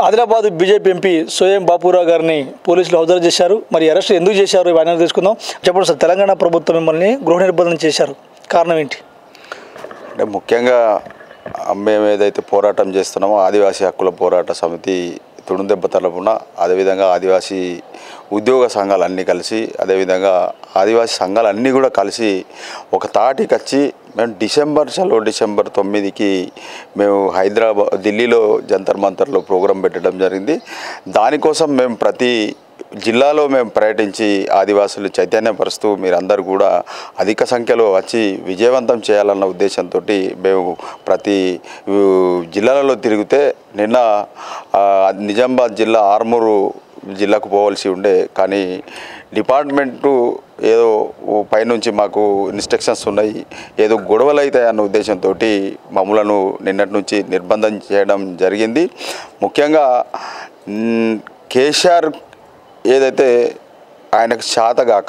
Adilabad BJP MP Soyam Bapurao గారిని పోలీసులు హౌదర్ చేశారు మరి అరెస్ట్ ఎందుకు చేశారు ఇవన్నీ తీసుకుందాం చెప్పండి సార్ తెలంగాణ ప్రభుత్వం మిమ్మల్ని గృహ నిర్బంధం చేశారు కారణం ఏంటి అంటే ముఖ్యంగా మేము ఏదైతే పోరాటం చేస్తున్నామో ఆదివాసీ హక్కుల పోరాట సమితి తుడుందెబ్బ తరపున అదేవిధంగా ఆదివాసీ ఉద్యోగ సంఘాలు అన్నీ కలిసి అదేవిధంగా ఆదివాసీ సంఘాలు అన్నీ కూడా కలిసి ఒక తాటికి వచ్చి మేము డిసెంబర్ చలో డిసెంబర్ తొమ్మిదికి మేము హైదరాబాద్ ఢిల్లీలో జంతర్ మంతర్లో ప్రోగ్రాం పెట్టడం జరిగింది దానికోసం మేము ప్రతి జిల్లాలో మేము పర్యటించి ఆదివాసులు చైతన్యపరుస్తూ మీరందరూ కూడా అధిక సంఖ్యలో వచ్చి విజయవంతం చేయాలన్న ఉద్దేశంతో మేము ప్రతి ఊ, జిల్లాలలో తిరిగితే నిన్న ఆ, నిజామాబాద్ జిల్లా ఆర్మూరు జిల్లాకు పోవాల్సి ఉండే కానీ డిపార్ట్మెంటు ఏదో ఓ పైనుంచి మాకు ఇన్స్ట్రక్షన్స్ ఉన్నాయి ఏదో గొడవలు అవుతాయి అన్న ఉద్దేశంతో మమ్మలను నిన్నటి నుంచి నిర్బంధం చేయడం జరిగింది ముఖ్యంగా మ్, కేసీఆర్ ఏదైతే ఆయనకు శాతగాక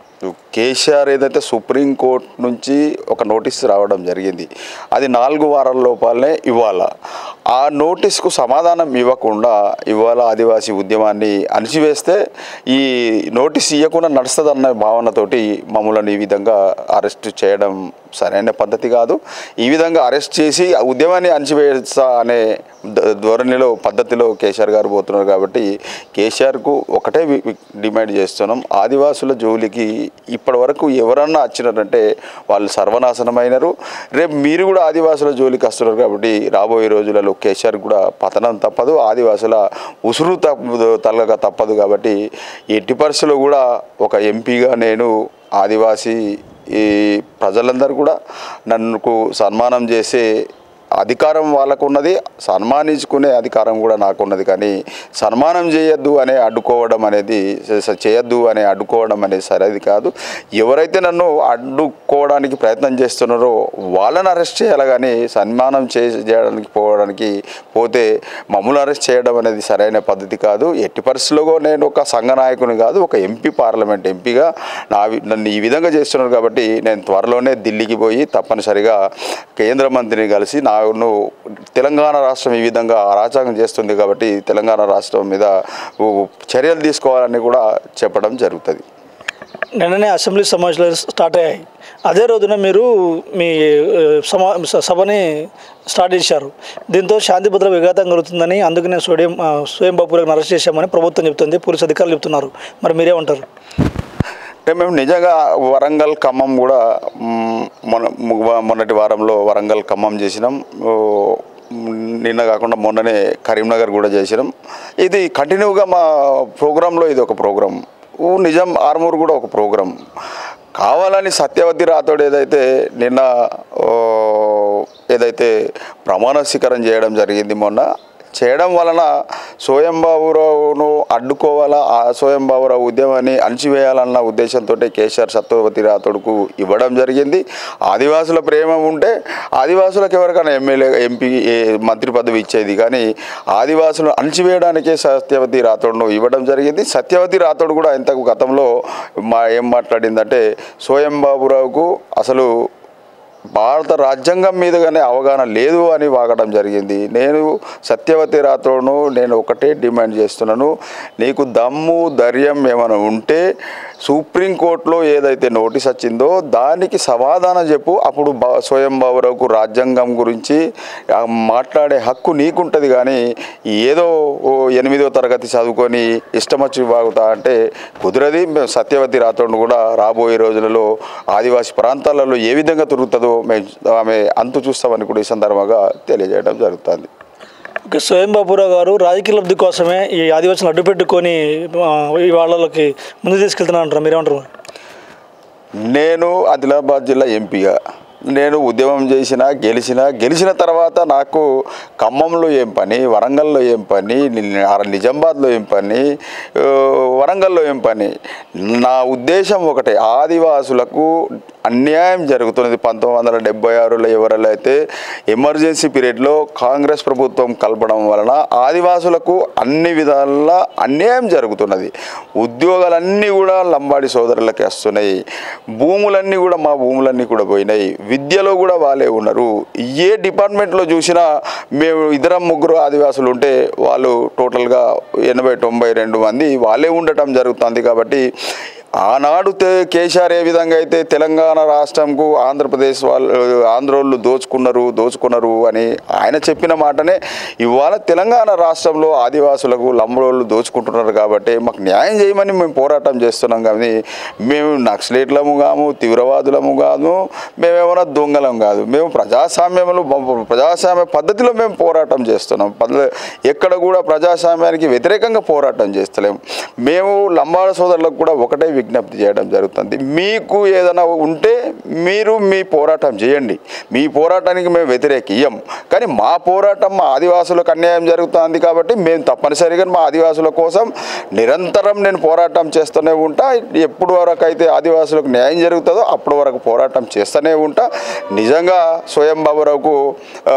కేసీఆర్ ఏదైతే సుప్రీంకోర్టు నుంచి ఒక నోటీస్ రావడం జరిగింది అది నాలుగు వారాల లోపాలనే ఇవ్వాల ఆ నోటీస్కు సమాధానం ఇవ్వకుండా ఇవాళ ఆదివాసీ ఉద్యమాన్ని అణిచివేస్తే ఈ నోటీస్ ఇవ్వకుండా నడుస్తుందన్న భావనతోటి మమ్మల్ని ఈ విధంగా అరెస్ట్ చేయడం సరైన పద్ధతి కాదు ఈ విధంగా అరెస్ట్ చేసి ఆ ఉద్యమాన్ని అణచివేస్తా అనే ధ- ధోరణిలో పద్ధతిలో కేసీఆర్ గారు పోతున్నారు కాబట్టి కేసీఆర్కు ఒకటే వి- వి- డిమాండ్ చేస్తున్నాం ఆదివాసుల జోలికి ఇప్పటి వరకు ఎవరన్నా వచ్చినారంటే వాళ్ళు సర్వనాశనమైనరు రేపు మీరు కూడా ఆదివాసుల జోలికి వస్తున్నారు కాబట్టి రాబోయే రోజులలో కేసీఆర్ కూడా పతనం తప్పదు ఆదివాసుల ఉసురు తప్పదు తలగక తప్పదు కాబట్టి ఎట్టి పరిస్థితుల్లో కూడా ఒక ఎంపీగా నేను ఆదివాసీ ఈ ప్రజలందరూ కూడా నన్నుకు సన్మానం చేసే అధికారం వాళ్ళకు ఉన్నది సన్మానించుకునే అధికారం కూడా నాకు ఉన్నది కానీ సన్మానం చేయొద్దు అనే అడ్డుకోవడం అనేది స- చేయొద్దు అనే అడ్డుకోవడం అనేది సరైనది కాదు ఎవరైతే నన్ను అడ్డుకోవడానికి ప్రయత్నం చేస్తున్నారో వాళ్ళని అరెస్ట్ చేయాలి కానీ సన్మానం చే చేయడానికి పోవడానికి పోతే మమ్మల్ని అరెస్ట్ చేయడం అనేది సరైన పద్ధతి కాదు ఎట్టి పరిస్థితుల్లో నేను ఒక సంఘ నాయకుని కాదు ఒక ఎంపీ పార్లమెంట్ ఎంపీగా నా వి- నన్ను ఈ విధంగా చేస్తున్నారు కాబట్టి నేను త్వరలోనే ఢిల్లీకి పోయి తప్పనిసరిగా కేంద్ర మంత్రిని కలిసి నాను తెలంగాణ రాష్ట్రం ఈ విధంగా అరాచకం చేస్తుంది కాబట్టి తెలంగాణ రాష్ట్రం మీద ఓ చర్యలు తీసుకోవాలని కూడా చెప్పడం జరుగుతుంది నిన్ననే అసెంబ్లీ సమావేశాలు స్టార్ట్ అయ్యాయి అదే రోజున మీరు మీ ఆ, సమా స- సభని స్టార్ట్ చేశారు దీంతో శాంతి భద్రత విఘాతం కలుగుతుందని అందుకనే సోడియం ఆ, స్వయం బాపులను అరెస్ట్ చేశామని ప్రభుత్వం చెప్తుంది పోలీసు అధికారులు చెప్తున్నారు మరి మీరేమంటారు అంటే మేము నిజంగా వరంగల్ ఖమ్మం కూడా మ్, మొన్న ము- మొన్నటి వారంలో వరంగల్ ఖమ్మం చేసినాం ఓ, నిన్న కాకుండా మొన్ననే కరీంనగర్ కూడా చేసినాం ఇది కంటిన్యూగా మా ప్రోగ్రాంలో ఇది ఒక ప్రోగ్రాం ఊ నిజాం ఆర్మూర్ కూడా ఒక ప్రోగ్రాం కావాలని సత్యవతి రాథోడ్ ఏదైతే నిన్న ఓ, ఏదైతే ప్రమాణ స్వీకారం చేయడం జరిగింది మొన్న చేయడం వలన సోయంబాబురావును అడ్డుకోవాలా ఆ సోయంబాబురావు ఉద్యమాన్ని అణిచివేయాలన్న ఉద్దేశంతో కేసీఆర్ సత్యవతి రాథోడ్కు ఇవ్వడం జరిగింది ఆదివాసుల ప్రేమ ఉంటే ఆదివాసులకు ఎవరికైనా ఎమ్మెల్యే ఎంపీ ఏ మంత్రి పదవి ఇచ్చేది కానీ ఆదివాసులను అణిచివేయడానికే సత్యవతి రాథోడ్ను ఇవ్వడం జరిగింది సత్యవతి రాథోడ్ కూడా ఇంతకు గతంలో మా ఏం మాట్లాడిందంటే సోయంబాబురావుకు అసలు భారత రాజ్యాంగం మీదగానే అవగాహన లేదు అని వాగడం జరిగింది నేను సత్యవతి రాథోడ్ను నేను ఒకటే డిమాండ్ చేస్తున్నాను నీకు దమ్ము ధైర్యం ఏమైనా ఉంటే సుప్రీంకోర్టులో ఏదైతే నోటీస్ వచ్చిందో దానికి సమాధానం చెప్పు అప్పుడు బా స్వయం బాబురావుకు రాజ్యాంగం గురించి ఆ, మాట్లాడే హక్కు నీకుంటుంది కానీ ఏదో ఓ ఎనిమిదో తరగతి చదువుకొని ఇష్టం వచ్చి వాగుతా అంటే కుదరది మేము సత్యవతి రాథోడ్ను కూడా రాబోయే రోజులలో ఆదివాసీ ప్రాంతాలలో ఏ విధంగా తిరుగుతుందో మేము ఆమె అంతు చూస్తామని కూడా ఈ సందర్భంగా తెలియజేయడం జరుగుతుంది ఓకే స్వయం బాపురావు గారు రాజకీయ లబ్ధి కోసమే ఈ ఆదివాసులను అడ్డు పెట్టుకొని ఆ, ఈ వాళ్ళకి ముందు తీసుకెళ్తున్నారు అంటారు మీరేమంటారు నేను ఆదిలాబాద్ జిల్లా ఎంపీగా నేను ఉద్యమం చేసిన గెలిచిన గెలిచిన తర్వాత నాకు ఖమ్మంలో ఏం పని వరంగల్లో ఏం పని ని- నిజామాబాద్లో ఏం పని ఆ, వరంగల్లో ఏం పని నా ఉద్దేశం ఒకటే ఆదివాసులకు అన్యాయం జరుగుతున్నది పంతొమ్మిది వందల డెబ్బై ఆరులో ఎవరైనా అయితే ఎమర్జెన్సీ పీరియడ్లో కాంగ్రెస్ ప్రభుత్వం కలపడం వలన ఆదివాసులకు అన్ని విధాల అన్యాయం జరుగుతున్నది ఉద్యోగాలన్నీ కూడా లంబాడి సోదరులకి వస్తున్నాయి భూములన్నీ కూడా మా భూములన్నీ కూడా పోయినాయి విద్యలో కూడా వాళ్ళే ఉన్నారు ఏ డిపార్ట్మెంట్లో చూసినా మేము ఇద్దరం ముగ్గురు ఆదివాసులు ఉంటే వాళ్ళు టోటల్గా ఎనభై తొంభై రెండు మంది వాళ్ళే ఉండటం జరుగుతుంది కాబట్టి ఆనాడు తే- కేసీఆర్ ఏ విధంగా అయితే తెలంగాణ రాష్ట్రంకు ఆంధ్రప్రదేశ్ వాళ్ళు ఆంధ్రోళ్ళు దోచుకున్నారు దోచుకున్నారు అని ఆయన చెప్పిన మాటనే ఇవాళ తెలంగాణ రాష్ట్రంలో ఆదివాసులకు లంబడోళ్ళు దోచుకుంటున్నారు కాబట్టి మాకు న్యాయం చేయమని మేము పోరాటం చేస్తున్నాం కానీ మేము నక్సలేట్లము కాము తీవ్రవాదులము కాదు మేమేమైనా దొంగలం కాదు మేము ప్రజాస్వామ్యంలో ప్రజాస్వామ్య పద్ధతిలో మేము పోరాటం చేస్తున్నాం పద్ధ- ఎక్కడ కూడా ప్రజాస్వామ్యానికి వ్యతిరేకంగా పోరాటం చేస్తలేము మేము లంబాడ సోదరులకు కూడా ఒకటే విజ్ఞప్తి చేయడం జరుగుతుంది మీకు ఏదైనా ఉంటే మీరు మీ పోరాటం చేయండి మీ పోరాటానికి మేము వ్యతిరేకియం కానీ మా పోరాటం మా ఆదివాసులకు అన్యాయం జరుగుతుంది కాబట్టి మేము తప్పనిసరిగా మా ఆదివాసుల కోసం నిరంతరం నేను పోరాటం చేస్తూనే ఉంటా ఎప్పుడు వరకు అయితే ఆదివాసులకు న్యాయం జరుగుతుందో అప్పటి వరకు పోరాటం చేస్తూనే ఉంటా నిజంగా స్వయం బాబురావుకు ఆ,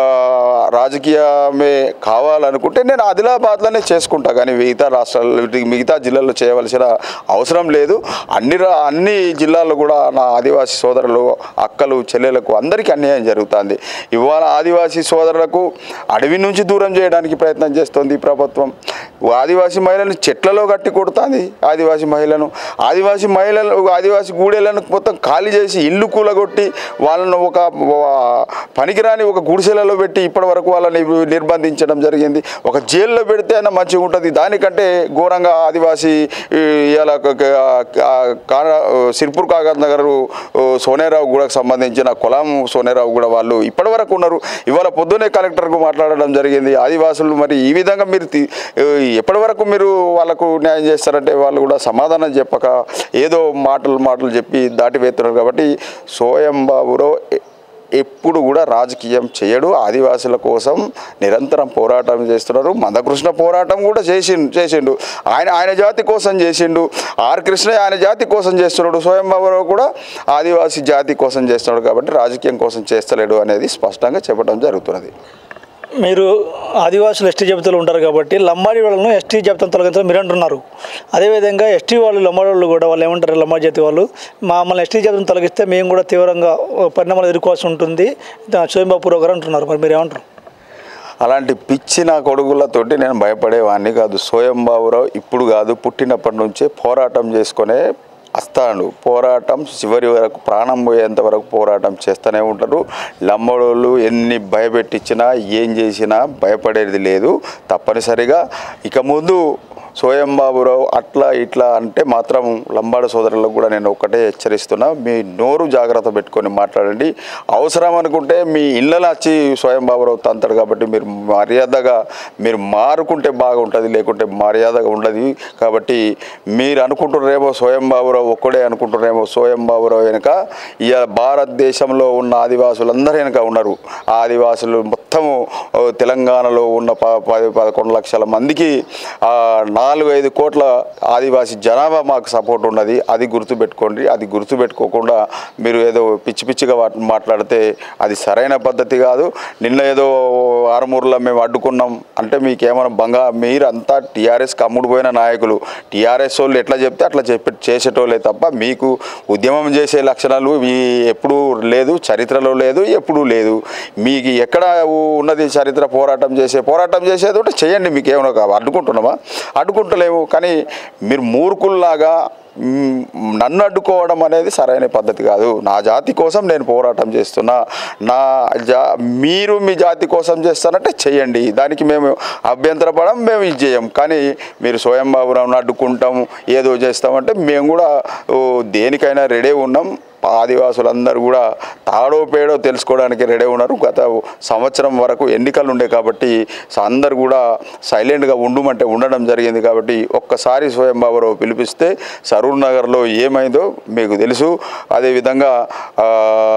రాజకీయమే కావాలనుకుంటే నేను ఆదిలాబాద్లోనే చేసుకుంటా కానీ మిగతా రాష్ట్రాల్లో మిగతా జిల్లాల్లో చేయవలసిన అవసరం లేదు అన్ని రా- అన్ని జిల్లాల్లో కూడా నా ఆదివాసీ సోదరులు అక్కలు చెల్లెలకు అందరికీ అన్యాయం జరుగుతుంది ఇవాళ ఆదివాసీ సోదరులకు అడవి నుంచి దూరం చేయడానికి ప్రయత్నం చేస్తోంది ఈ ప్రభుత్వం ఆదివాసీ మహిళలను చెట్లలో కట్టి కొడుతుంది ఆదివాసీ మహిళను ఆదివాసీ మహిళలు ఆదివాసీ గూడెలను మొత్తం ఖాళీ చేసి ఇల్లు కూలగొట్టి వాళ్ళను ఒక వా- పనికిరాని ఒక గుడిసెలలో పెట్టి ఇప్పటి వరకు వాళ్ళని నిర్బంధించడం జరిగింది ఒక జైల్లో పెడితే అయినా మంచిగా ఉంటుంది దానికంటే ఘోరంగా ఆదివాసీ ఈ, ఇలా క- క- ఆ, కా- సిర్పూర్ కాగజ్ నగర్ సోనేరావు కూడా సంబంధించిన కులం సోనేరావు కూడా వాళ్ళు ఇప్పటి వరకు ఉన్నారు ఇవాళ పొద్దునే కలెక్టర్కు మాట్లాడడం జరిగింది ఆదివాసులు మరి ఈ విధంగా మీరు తి- ఎప్పటి వరకు మీరు వాళ్ళకు న్యాయం చేస్తారంటే వాళ్ళు కూడా సమాధానం చెప్పక ఏదో మాటలు మాటలు చెప్పి దాటివేస్తున్నారు కాబట్టి సోయం బాబురో ఎ- ఎప్పుడు కూడా రాజకీయం చేయడు ఆదివాసుల కోసం నిరంతరం పోరాటం చేస్తున్నారు మందకృష్ణ పోరాటం కూడా చేసిండు చేసిండు ఆయన ఆయన జాతి కోసం చేసిండు ఆర్ కృష్ణ ఆయన జాతి కోసం చేస్తున్నాడు స్వయం బాబురావు కూడా ఆదివాసీ జాతి కోసం చేస్తున్నాడు కాబట్టి రాజకీయం కోసం చేస్తలేడు అనేది స్పష్టంగా చెప్పడం జరుగుతున్నది మీరు ఆదివాసులు ఎస్టీ జాబితాలో ఉంటారు కాబట్టి లంబాడి వాళ్ళను ఎస్టీ జాబితాను తొలగించాలని మీరు అంటున్నారు అదేవిధంగా ఎస్టీ వాళ్ళు లంబాడి వాళ్ళు కూడా వాళ్ళు ఏమంటారు లంబాడి జాతి వాళ్ళు మమ్మల్ని ఎస్టీ జాబితాను తొలగిస్తే మేము కూడా తీవ్రంగా పరిణామాలు ఎదుర్కోవాల్సి ఉంటుంది స్వయంబాబురావు గారు అంటున్నారు మరి మీరు ఏమంటారు అలాంటి పిచ్చి నా కొడుకులతోటి నేను భయపడేవాడిని కాదు స్వయం బాబురావు ఇప్పుడు కాదు పుట్టినప్పటి నుంచే పోరాటం చేసుకునే వస్తాడు పోరాటం చివరి వరకు ప్రాణం పోయేంత వరకు పోరాటం చేస్తూనే ఉంటారు లంబడోళ్ళు ఎన్ని భయపెట్టించినా ఏం చేసినా భయపడేది లేదు తప్పనిసరిగా ఇక ముందు స్వయం బాబురావు అట్లా ఇట్లా అంటే మాత్రం లంబాడ సోదరులకు కూడా నేను ఒక్కటే హెచ్చరిస్తున్నా మీ నోరు జాగ్రత్త పెట్టుకొని మాట్లాడండి అవసరం అనుకుంటే మీ ఇళ్ళలో వచ్చి స్వయం బాబురావు తంతాడు కాబట్టి మీరు మర్యాదగా మీరు మారుకుంటే బాగుంటుంది లేకుంటే మర్యాదగా ఉండదు కాబట్టి మీరు అనుకుంటున్నారేమో స్వయం బాబురావు ఒక్కడే అనుకుంటున్నారేమో స్వయం బాబురావు వెనుక ఇక భారతదేశంలో ఉన్న ఆదివాసులందరూ వెనుక ఉన్నారు ఆ ఆదివాసులు మొత్తము ఓ, తెలంగాణలో ఉన్న ప పది పదకొండు లక్షల మందికి ఆ, నాలుగు ఐదు కోట్ల ఆదివాసీ జనాభా మాకు సపోర్ట్ ఉన్నది అది గుర్తుపెట్టుకోండి అది గుర్తుపెట్టుకోకుండా మీరు ఏదో పిచ్చి పిచ్చిగా వాట్- మాట్లాడితే అది సరైన పద్ధతి కాదు నిన్న ఏదో ఆరుమూరులో మేము అడ్డుకున్నాం అంటే మీకేమైనా బంగా మీరంతా టీఆర్ఎస్కి అమ్ముడుపోయిన నాయకులు టీఆర్ఎస్ వాళ్ళు ఎట్లా చెప్తే అట్లా చెప్పి చేసేటోళ్ళే తప్ప మీకు ఉద్యమం చేసే లక్షణాలు మీ ఎప్పుడూ లేదు చరిత్రలో లేదు ఎప్పుడూ లేదు మీకు ఎక్కడ ఉన్నది చరిత్ర పోరాటం చేసే పోరాటం చేసేది ఉంటే చేయండి మీకు ఏమైనా కావాలి అడ్డుకుంటున్నామా అడ్డుకుంటలేము కానీ మీరు మూర్ఖుల్లాగా మ్, నన్ను అడ్డుకోవడం అనేది సరైన పద్ధతి కాదు నా జాతి కోసం నేను పోరాటం చేస్తున్నా నా జా మీరు మీ జాతి కోసం చేస్తానంటే చేయండి దానికి మేము అభ్యంతరపడం మేము ఇది చేయం కానీ మీరు స్వయం బాబురావును అడ్డుకుంటాం ఏదో చేస్తామంటే మేము కూడా ఓ, దేనికైనా రెడీ ఉన్నాం ఆదివాసులందరూ కూడా తాడో పేడో తెలుసుకోవడానికి రెడీ ఉన్నారు గత సంవత్సరం వరకు ఎన్నికలు ఉండే కాబట్టి సో అందరు కూడా సైలెంట్గా ఉండుమంటే ఉండడం జరిగింది కాబట్టి ఒక్కసారి స్వయం బాబురావు పిలిపిస్తే సరూర్ నగర్లో ఏమైందో మీకు తెలుసు అదేవిధంగా ఆ,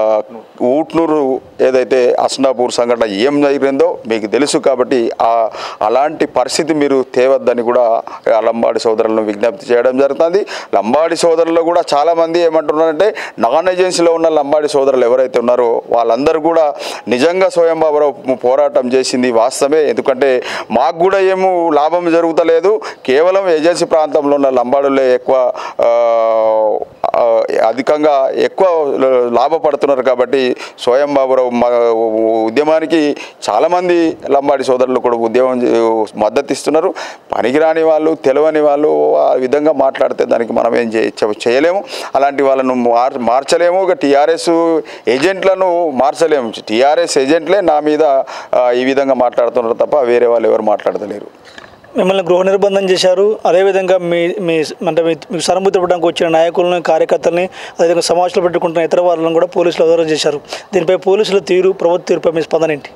ఊట్నూరు ఏదైతే అస్నాపూర్ సంఘటన ఏం జరిగిందో మీకు తెలుసు కాబట్టి ఆ అలాంటి పరిస్థితి మీరు తేవద్దని కూడా లంబాడి సోదరులను విజ్ఞప్తి చేయడం జరుగుతుంది లంబాడి సోదరులు కూడా చాలామంది ఏమంటున్నారంటే నా నాన్ ఏజెన్సీలో ఉన్న లంబాడి సోదరులు ఎవరైతే ఉన్నారో వాళ్ళందరూ కూడా నిజంగా స్వయం బాబురావు పోరాటం చేసింది వాస్తవమే ఎందుకంటే మాకు కూడా ఏమో లాభం జరుగుతలేదు కేవలం ఏజెన్సీ ప్రాంతంలో ఉన్న లంబాడులే ఎక్కువ ఆ, ఆ, అధికంగా ఎక్కువ లాభపడుతున్నారు కాబట్టి స్వయం బాబురావు మ- ఉద్యమానికి చాలామంది లంబాడి సోదరులు కూడా ఉద్యమం చే- మద్దతు ఇస్తున్నారు పనికిరాని వాళ్ళు తెలియని వాళ్ళు ఆ విధంగా మాట్లాడితే దానికి మనం ఏం చే- చె- చేయలేము అలాంటి వాళ్ళను మార్ మార్చలేము ఇక టీఆర్ఎస్ ఏజెంట్లను మార్చలేము టీఆర్ఎస్ ఏజెంట్లే నా మీద ఆ, ఈ విధంగా మాట్లాడుతున్నారు తప్ప వేరే వాళ్ళు ఎవరు మాట్లాడతలేరు మిమ్మల్ని గృహ నిర్బంధం చేశారు అదేవిధంగా మీ మీ అంటే మీ- మీకు సనుభూతి ఇవ్వడానికి వచ్చిన నాయకులను కార్యకర్తల్ని అదేవిధంగా సమావేశాలు పెట్టుకుంటున్న ఇతర వాళ్ళని కూడా పోలీసులు అరెస్ట్ చేశారు దీనిపై పోలీసుల తీరు ప్రభుత్వ తీరుపై మీ స్పందన ఏంటి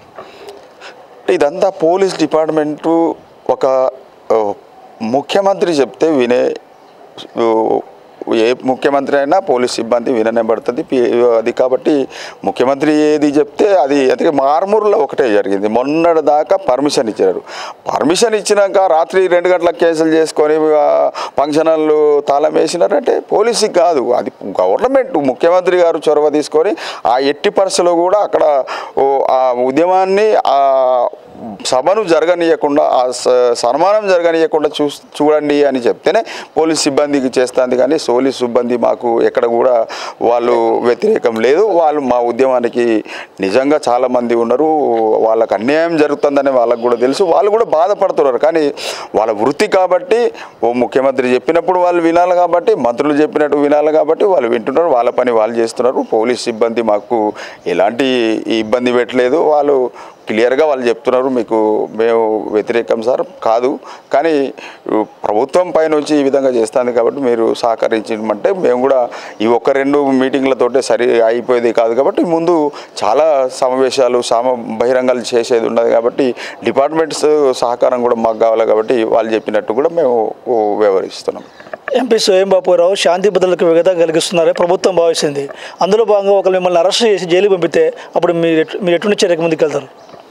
ఇదంతా పోలీస్ డిపార్ట్మెంటు ఒక ఆ, ముఖ్యమంత్రి చెప్తే వినే ఆ, ఏ ముఖ్యమంత్రి అయినా పోలీస్ సిబ్బంది విననేబడుతుంది పి- అది కాబట్టి ముఖ్యమంత్రి ఏది చెప్తే అది అందుకే మార్మూరులో ఒకటే జరిగింది మొన్నటి దాకా పర్మిషన్ ఇచ్చారు పర్మిషన్ ఇచ్చినాక రాత్రి రెండు గంటలకు కేసులు చేసుకొని ఆ, ఫంక్షన్ హాళ్ళు తాళం వేసినారంటే పోలీసుకి కాదు అది గవర్నమెంట్ ముఖ్యమంత్రి గారు చొరవ తీసుకొని ఆ ఎట్టి పరిస్థితుల్లో కూడా అక్కడ ఓ, ఆ ఉద్యమాన్ని ఆ సభను జరగనీయకుండా ఆ స- సన్మానం జరగనీయకుండా చూ చూడండి అని చెప్తేనే పోలీస్ సిబ్బందికి చేస్తుంది కానీ పోలీస్ సిబ్బంది మాకు ఎక్కడ కూడా వాళ్ళు వ్యతిరేకం లేదు వాళ్ళు మా ఉద్యమానికి నిజంగా చాలామంది ఉన్నారు వాళ్ళకి అన్యాయం జరుగుతుందని వాళ్ళకు కూడా తెలుసు వాళ్ళు కూడా బాధపడుతున్నారు కానీ వాళ్ళ వృత్తి కాబట్టి ఓ ముఖ్యమంత్రి చెప్పినప్పుడు వాళ్ళు వినాలి కాబట్టి మంత్రులు చెప్పినట్టు వినాలి కాబట్టి వాళ్ళు వింటున్నారు వాళ్ళ పని వాళ్ళు చేస్తున్నారు పోలీస్ సిబ్బంది మాకు ఎలాంటి ఇబ్బంది పెట్టలేదు వాళ్ళు క్లియర్గా వాళ్ళు చెప్తున్నారు మీకు మేము వ్యతిరేకం సార్ కాదు కానీ ప్రభుత్వం పై నుంచి ఈ విధంగా చేస్తుంది కాబట్టి మీరు సహకరించమంటే మేము కూడా ఈ ఒక్క రెండు మీటింగ్లతోటే సరి అయిపోయేది కాదు కాబట్టి ముందు చాలా సమావేశాలు సామ బహిరంగాలు చేసేది ఉన్నది కాబట్టి డిపార్ట్మెంట్స్ సహకారం కూడా మాకు కావాలి కాబట్టి వాళ్ళు చెప్పినట్టు కూడా మేము వ్యవహరిస్తున్నాం ఎంపీ స్వయం బాపురావు శాంతి భద్రతలకు విఘాతం కలిగిస్తున్నారని ప్రభుత్వం భావిస్తుంది అందులో భాగంగా ఒకరు మిమ్మల్ని అరెస్ట్ చేసి జైలు పంపితే అప్పుడు మీరు ఎటు- మీరు ఎటువంటి చర్యకు ముందుకు వెళ్తారు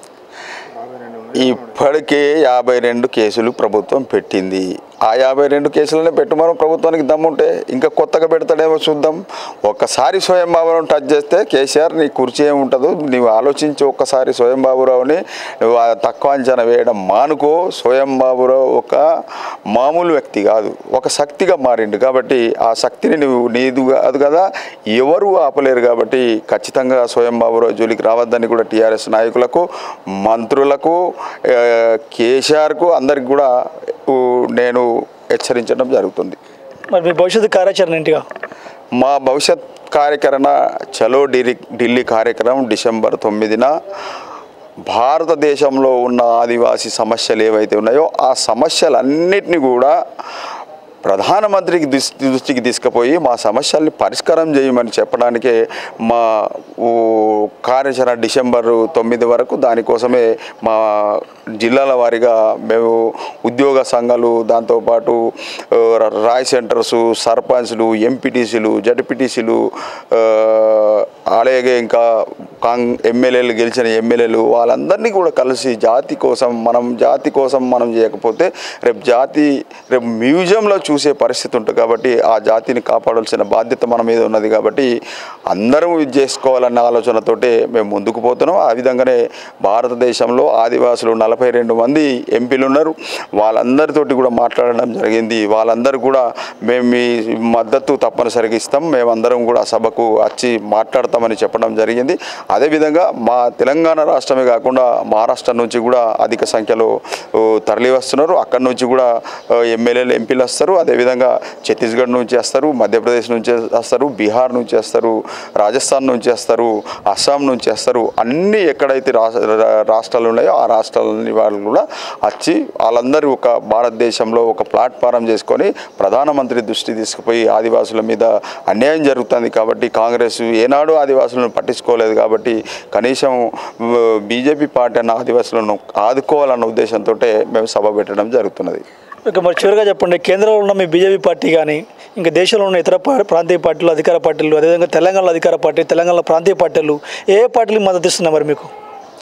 ఇప్పటికే యాభై రెండు కేసులు ప్రభుత్వం పెట్టింది ఆ యాభై రెండు కేసులనే పెట్టమని ప్రభుత్వానికి దమ్ముంటే ఇంకా కొత్తగా పెడతాడేమో చూద్దాం ఒక్కసారి స్వయం బాబురావుని టచ్ చేస్తే కేసీఆర్ నీ కుర్చీ ఏమి ఉంటుందో నీవు ఆలోచించి ఒక్కసారి స్వయం బాబురావుని నువ్వు ఆ తక్కువ అంచనా వేయడం మానుకో స్వయం బాబురావు ఒక మామూలు వ్యక్తి కాదు ఒక శక్తిగా మారిండు కాబట్టి ఆ శక్తిని నువ్వు నీదు కాదు కదా ఎవరు ఆపలేరు కాబట్టి ఖచ్చితంగా స్వయం బాబురావు జోలికి రావద్దని కూడా టీఆర్ఎస్ నాయకులకు మంత్రులకు ఆ, కేసీఆర్కు అందరికి కూడా ఊ, నేను హెచ్చరించడం జరుగుతుంది మరి మీ భవిష్యత్తు కార్యాచరణ ఏంటిగా మా భవిష్యత్ కార్యక్రమ చలో ఢిల్లీ ఢిల్లీ కార్యక్రమం డిసెంబర్ తొమ్మిదిన భారతదేశంలో ఉన్న ఆదివాసీ సమస్యలు ఏవైతే ఉన్నాయో ఆ సమస్యలన్నిటిని కూడా ప్రధానమంత్రికి దృష్టి దృష్టికి తీసుకుపోయి మా సమస్యల్ని పరిష్కారం చేయమని చెప్పడానికే మా ఊ, కార్యాచరణ డిసెంబర్ తొమ్మిది వరకు దానికోసమే మా జిల్లాల వారీగా మేము ఉద్యోగ సంఘాలు దాంతోపాటు ఆ, రాయ్ సెంటర్సు సర్పంచ్లు ఎంపీటీసీలు జడ్పీటీసీలు అలాగే ఇంకా కాంగ్ ఎమ్మెల్యేలు గెలిచిన ఎమ్మెల్యేలు వాళ్ళందరినీ కూడా కలిసి జాతి కోసం మనం జాతి కోసం మనం చేయకపోతే రేపు జాతి రేపు మ్యూజియంలో చూసే పరిస్థితి ఉంటుంది కాబట్టి ఆ జాతిని కాపాడాల్సిన బాధ్యత మన మీద ఉన్నది కాబట్టి అందరం ఇది చేసుకోవాలన్న ఆలోచనతోటే మేము ముందుకు పోతున్నాం ఆ విధంగానే భారతదేశంలో ఆదివాసులు నలభై రెండు మంది ఎంపీలు ఉన్నారు వాళ్ళందరితోటి కూడా మాట్లాడడం జరిగింది వాళ్ళందరూ కూడా మేము మీ మద్దతు తప్పనిసరిగా ఇస్తాం మేమందరం కూడా సభకు వచ్చి మాట్లాడతామని చెప్పడం జరిగింది అదేవిధంగా మా తెలంగాణ రాష్ట్రమే కాకుండా మహారాష్ట్ర నుంచి కూడా అధిక సంఖ్యలో ఓ, తరలి వస్తున్నారు అక్కడి నుంచి కూడా ఓ, ఎమ్మెల్యేలు ఎంపీలు వస్తారు అదేవిధంగా ఛత్తీస్గఢ్ నుంచి వస్తారు మధ్యప్రదేశ్ నుంచి వస్తారు బీహార్ నుంచి వస్తారు రాజస్థాన్ నుంచి వస్తారు అస్సాం నుంచి వస్తారు అన్ని ఎక్కడైతే రాష్ట్ర రా- రాష్ట్రాలు ఉన్నాయో ఆ రాష్ట్రాలని వాళ్ళు కూడా వచ్చి వాళ్ళందరూ ఒక భారతదేశంలో ఒక ప్లాట్ఫారం చేసుకొని ప్రధానమంత్రి దృష్టి తీసుకుపోయి ఆదివాసుల మీద అన్యాయం జరుగుతుంది కాబట్టి కాంగ్రెస్ ఏనాడు ఆదివాసులను పట్టించుకోలేదు కాబట్టి కనీసం బీజేపీ పార్టీ అన్న ఆదివాసులను ఆదుకోవాలన్న ఉద్దేశంతో మేము సభ పెట్టడం జరుగుతున్నది ఇక మరి చివరిగా చెప్పండి కేంద్రంలో ఉన్న మీ బీజేపీ పార్టీ కానీ ఇంకా దేశంలో ఉన్న ఇతర పా- ప్రాంతీయ పార్టీలు అధికార పార్టీలు అదేవిధంగా తెలంగాణలో అధికార పార్టీ తెలంగాణలో ప్రాంతీయ పార్టీలు ఏ పార్టీలకు మద్దతు ఇస్తున్నాయి మరి మీకు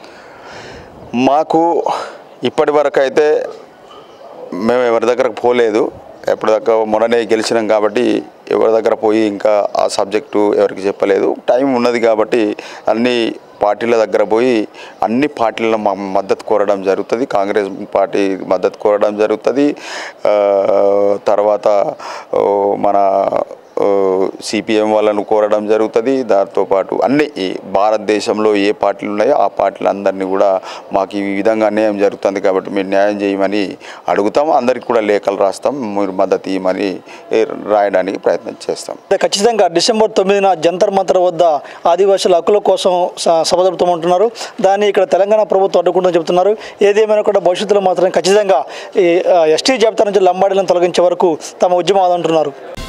మాకు ఇప్పటి వరకు అయితే మేము ఎవరి దగ్గరకు పోలేదు ఎప్పటిదాకా మొన్ననే గెలిచినాం కాబట్టి ఎవరి దగ్గర పోయి ఇంకా ఆ సబ్జెక్టు ఎవరికి చెప్పలేదు టైం ఉన్నది కాబట్టి అన్ని పార్టీల దగ్గర పోయి అన్ని పార్టీల మ- మద్దతు కోరడం జరుగుతుంది కాంగ్రెస్ పార్టీ మద్దతు కోరడం జరుగుతుంది ఆ, తర్వాత ఓ, మన సిపిఎం వాళ్ళను కోరడం జరుగుతుంది దాంతోపాటు అన్ని ఈ భారతదేశంలో ఏ పార్టీలు ఉన్నాయో ఆ పార్టీలందరినీ కూడా మాకు ఈ విధంగా అన్యాయం జరుగుతుంది కాబట్టి మీరు న్యాయం చేయమని అడుగుతాం అందరికి కూడా లేఖలు రాస్తాం మీరు మద్దతు ఇవ్వమని ఏ, రాయడానికి ప్రయత్నం చేస్తాం అయితే ఖచ్చితంగా డిసెంబర్ తొమ్మిదిన జంతర్ మంతర్ వద్ద ఆదివాసుల హక్కుల కోసం స- సభ జరుపుతామంటున్నారు దాన్ని ఇక్కడ తెలంగాణ ప్రభుత్వం అడ్డుకుంటుందని చెప్తున్నారు ఏదేమైనా కూడా భవిష్యత్తులో మాత్రం ఖచ్చితంగా ఈ ఎస్టీ జాబితా నుంచి లంబాడీలను తొలగించే వరకు తమ ఉద్యమం అదంటున్నారు